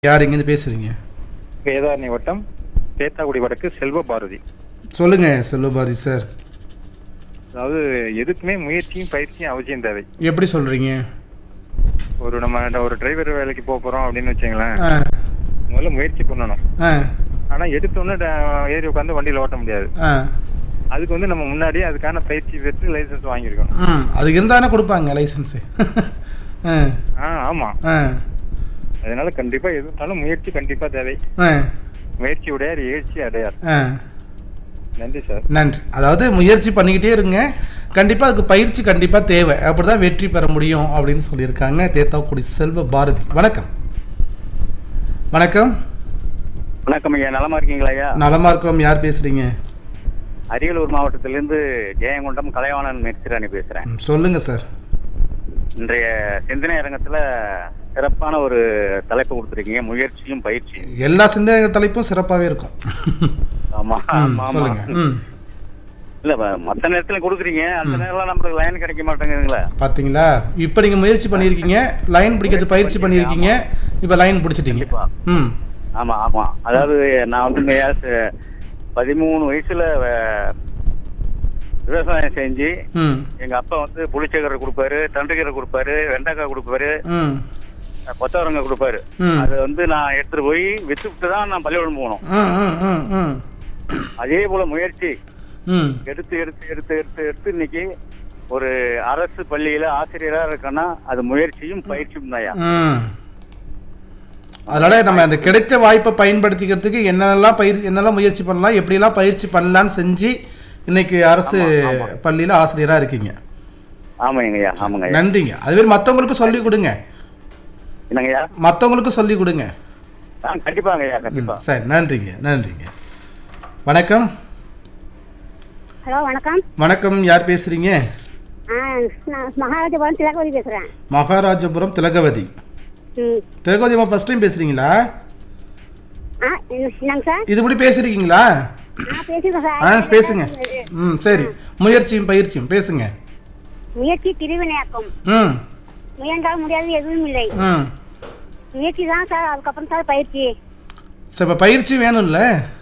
யார் இங்கேருந்து பேசுறீங்க வேதாரண்ய வட்டம் தேத்தாக்குடி வடக்கு செல்வ பாரதி சொல்லுங்க செல்வபாதி சார் அதாவது எதுக்குமே முயற்சியும் பயிற்சியும் அவசியம் தேவை எப்படி சொல்றீங்க ஒரு நம்ம ஒரு டிரைவர் வேலைக்கு போக போறோம் அப்படின்னு வச்சுங்களேன் ஆ முதல்ல முயற்சி பண்ணணும் ஆ ஆனா எடுத்தோன்னே ட- ஏறி உட்காந்து வண்டியில ஓட்ட முடியாது ஆ அதுக்கு வந்து நம்ம முன்னாடியே அதுக்கான பயிற்சி பெற்று லைசன்ஸ் வாங்கியிருக்கணும் ம் அதுக்கு இருந்தானே கொடுப்பாங்க லைசன்ஸு ஆ ஆ ஆமா ஆ அதனால கண்டிப்பா எதுனாலும் முயற்சி கண்டிப்பா தேவை ஆ முயற்சி உடையார் எழுச்சி அடையார் ஆ நன்றி சார் நன்றி அதாவது முயற்சி பண்ணிக்கிட்டே இருங்க கண்டிப்பாக அதுக்கு பயிற்சி கண்டிப்பாக தேவை அப்படி தான் வெற்றி பெற முடியும் அப்படின்னு சொல்லியிருக்காங்க தேத்தாக்குடி செல்வ பாரதி வணக்கம் வணக்கம் வணக்கம் ஐயா நலமா இருக்கீங்களா ஐயா நலமா இருக்கிறோம் யார் பேசுறீங்க அரியலூர் மாவட்டத்திலிருந்து ஜெயங்கொண்டம் கலைவாணன் மெர்சிராணி பேசுறேன் ம், சொல்லுங்க சார் இன்றைய சிந்தனை அரங்கத்துல சிறப்பான ஒரு தலைப்பு கொடுத்துருக்கீங்க முயற்சியும் பயிற்சியும் எல்லா சிந்தனை தலைப்பும் சிறப்பாகவே இருக்கும் ஆமா ம், ஆமா ஆமா சொல்லுங்க ம் இல்ல ம- மத்த நேரத்துல கொடுக்குறீங்க அந்த நேரம்லாம் நம்மளுக்கு லைன் கிடைக்க மாட்டேங்குதுங்களா பார்த்தீங்களா இப்போ நீங்கள் முயற்சி பண்ணியிருக்கீங்க லைன் பிடிக்கிறது பயிற்சி பண்ணியிருக்கீங்க இப்போ லைன் பிடிச்சிட்டீங்க கண்டிப்பா. ம் ஆமா ஆமா அதாவது நான் வந்து ஐயா, ச- பதிமூணு வயசுல அஹ், விவசாயம் செஞ்சு ம் எங்க அப்பா வந்து புளிச்சக்கரை கொடுப்பாரு தண்டுக்கீரை கொடுப்பாரு வெண்டைக்காய் கொடுப்பாரு ம் கொத்தவரங்க கொடுப்பாரு ம். அது வந்து நான் எடுத்துட்டு போய் வித்துட்டு தான் நான் பள்ளிக்கூடம் போகணும் ம் ம் ம் ம் அதே போல முயற்சி ம் எடுத்து எடுத்து எடுத்து எடுத்து எடுத்து இன்னைக்கு ஒரு அரசு பள்ளியில ஆசிரியரா இருக்கேன்னா அது முயற்சியும் பயிற்சியும் தான்யா ம் அதனால நம்ம அந்த கிடைத்த வாய்ப்பை பயன்படுத்திக்கிறதுக்கு என்னெல்லாம் பயிர் என்னெல்லாம் முயற்சி பண்ணலாம் எப்படிலாம் பயிற்சி பண்ணலான்னு செஞ்சு இன்னைக்கு அரசு பள்ளியில் ஆசிரியராக இருக்கீங்க ஆமாங்கய்யா ஆமாங்கய்யா நன்றிங்க அதுவே மற்றவங்களுக்கும் சொல்லி கொடுங்க என்னங்கய்யா மற்றவங்களுக்கும் சொல்லி கொடுங்க ஆ கண்டிப்பாங்கய்யா கண்டிப்பா சரி நன்றிங்க நன்றிங்க வணக்கம் ஹலோ வணக்கம் வணக்கம் யார் பேசுறீங்க ஆ நான் மகாராஜபுரம் திலகவதி பேசுகிறேன் மகாராஜபுரம் திலகவதி ம் திலகவதி அம்மா ஃபர்ஸ்ட் டைம் பேசுறீங்களா ஆ என்ன- என்னங்க சார் இது இப்படி பேசுறீங்களா ஆ பேசுங்க சார் ஆ பேசுங்க ம் சரி முயற்சியும் பயிற்சியும் பேசுங்க முயற்சி திருவினையாக்கும் ம் முயன்றால் முடியாது எதுவும் இல்லை ம் முயற்சி தான் சார் அதுக்கப்புறம் சார் பயிற்சி சரி இப்போ பயிற்சி வேணும்ல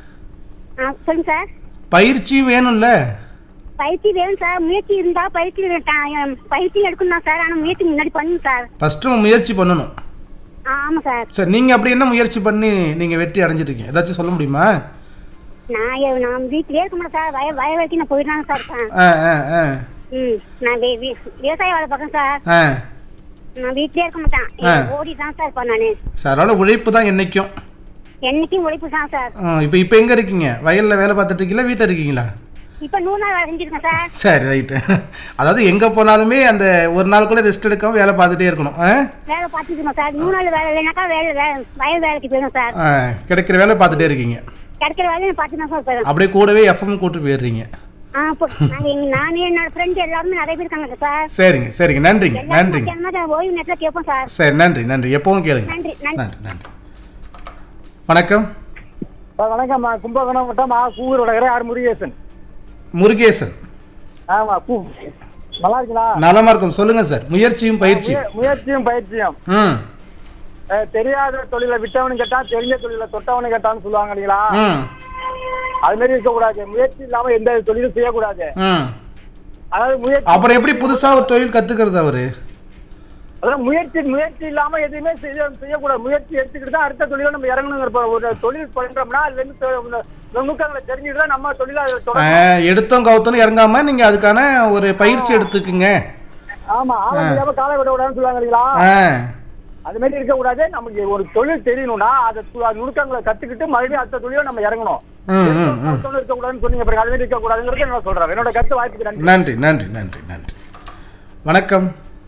ஆ சொல்லுங்க சார் பயிற்சியும் வேணும்ல பயிற்சி வேணும் சார் முயற்சி இருந்தால் பயிற்சி வேண்டாம். பயிற்சி எடுக்கணும் தான் சார் ஆனால் முயற்சி முன்னாடி பண்ணுங்க சார் ஃபஸ்ட்டு முயற்சி பண்ணணும் ஆ ஆமாம் சார் சரி நீங்கள் அப்படி என்ன முயற்சி பண்ணி நீங்கள் வெற்றி அடைஞ்சிருக்கீங்க ஏதாச்சும் சொல்ல முடியுமா நான் எ- நான் வீட்டிலே இருக்க மாட்டேன் சார் வய வய வரைக்கும் நான் போயிட்டு சார் இருக்கேன் ஆ ஆ ஆ ம் நான் வி- வி- விவசாய வேலை பார்க்கறேன் சார் ஆ நான் வீட்டிலே இருக்க மாட்டேன் ஆ. ஓடி தான் சார் இருப்பேன் நான் சார் அதனால் உழைப்பு தான் என்றைக்கும் என்னைக்கும் உழைப்பு தான் சார் இப்போ இப்போ எங்கே இருக்கீங்க வயலில் வேலை பார்த்துட்டு இருக்கீங்களா வீட்டில் இருக்கீங்களா இப்போ நூறு நாள் வேலை செஞ்சிருக்கேன் சார் சரி ரைட்டு அதாவது எங்கே போனாலுமே அந்த ஒரு நாள் கூட ரெஸ்ட் எடுக்காம வேலை பார்த்துட்டே இருக்கணும் ஆ வேலை பார்த்துருக்கோம் சார் நூறு நாள் வேலை இல்லைனாக்கா வேலை வே- வயல் வேலைக்கு போயிடும் சார் ஆ, கிடைக்கிற வேலை பார்த்துட்டே இருக்கீங்க கிடைக்கிற வேலையை பார்த்து தான் சார் போயிடும் அப்படியே கூடவே எஃப்எம் கூட்டு போயிடுறீங்க ஆ இப்போ நாங்கள் எங்க நானே என்னோட ஃப்ரெண்டு எல்லாருமே நிறைய பேர் இருக்காங்க சார் சரிங்க சரிங்க நன்றிங்க எல்லாரும் நன்றிங்க மத்தியானமா ஓய்வு நேரத்தில் கேட்போம் சார் சரி நன்றி நன்றி எப்பவும் கேளுங்க நன்றி நன்றி நன்றி நன்றி வணக்கம் சார் வணக்கம் நான் கும்பகோணம் வட்டம் ஆ கூர் வடகரை ஆர் முருகேசன் முருகேசன் ஆமா பூ நல்லா இருக்கீங்களா நலமா இருக்கும் சொல்லுங்க சார் முயற்சியும் பயிற்சி முய- முயற்சியும் பயிற்சியும் ம் அஹ், தெரியாத தொழிலை விட்டவனு கேட்டா தெரிஞ்ச தொழிலை தொட்டவனு கேட்டான்னு சொல்லுவாங்க இல்லைங்களா ம் அது மாதிரி இருக்கக்கூடாது முயற்சி இல்லாம எந்த தொழிலும் செய்யக்கூடாது ம் அதாவது முயற்சி அப்புறம் எப்படி புதுசா ஒரு தொழில் கத்துக்கிறது அவரு அதாவது முயற்சி முயற்சி இல்லாம எதுவுமே செய்ய செய்யக்கூடாது முயற்சி எடுத்துக்கிட்டு தான் அடுத்த தொழிலை நம்ம இறங்கணுங்கிற ஒரு தொழில் பண்றோம்னா அதுல இருந்து தொ- இந்த நுணுக்கங்களை தெரிஞ்சுட்டு தான் நம்ம தொழிலை ஆ, தொடங்கணும் எடுத்தோம் கவுத்தோன்னு இறங்காம நீங்க அதுக்கான ஒரு பயிற்சி எடுத்துக்குங்க ஆமா ஆள முடியாம காலை விட விடாதுன்னு சொல்லுவாங்க இல்லைங்களா ஆ அது மாதிரி இருக்கக்கூடாது நமக்கு ஒரு தொழில் தெரியணும்னா அதை து- அது நுணுக்கங்களை கத்துக்கிட்டு மறுபடியும் அடுத்த தொழிலை நம்ம இறங்கணும் ம் ம் ம் ஒருத்தவங்க இருக்கக்கூடாதுன்னு சொன்னீங்க பாருங்க அது மாதிரி இருக்கக்கூடாதுங்கிறது என்ன சொல்றேன் என்னோட கருத்து வாய்ப்புக்கு நன்றி நன்றி நன்றி நன்றி நன்றி வணக்கம்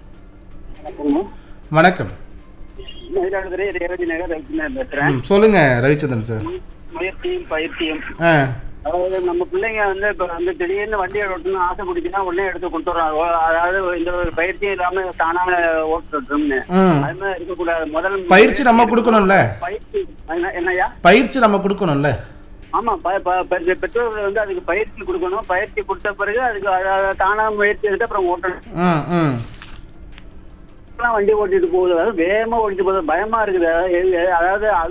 வணக்கம் மயிலாடுதுறை ரேவதி நகர் ரவிக்குமார் பேசுறேன் ம், சொல்லுங்க ரவிச்சந்திரன் சார் முயற்சியும் பயிற்சியும் ஆ அதாவது நம்ம பிள்ளைங்க வந்து இப்ப வந்து திடீர்னு வண்டியை ஓட்டணும்னு ஆசைப்பட்டுச்சுன்னா உடனே எடுத்து கொடுத்துட்றாங்க அதாவது இந்த ஒரு பயிற்சியும் இல்லாம தானா ஓட்டுறோம்னு ம் அது மாதிரி இருக்கக்கூடாது முதல் பயிற்சி நம்ம கொடுக்கணும்ல பயிற்சி என்ன- என்னய்யா பயிற்சி நம்ம கொடுக்கணும்ல ஆமா ப- ப- பெ- பெற்றோர்கள் வந்து அதுக்கு பயிற்சி கொடுக்கணும் பயிற்சி கொடுத்த பிறகு அதுக்கு அத- தானா முயற்சி எடுத்து அப்புறம் ஓட்டணும் ம் ம் வண்டி ஓட்டிட்டு போகுது அதாவது வேகமா ஓட்டிட்டு போகுது பயமா இருக்குது அதாவது எ- அதாவது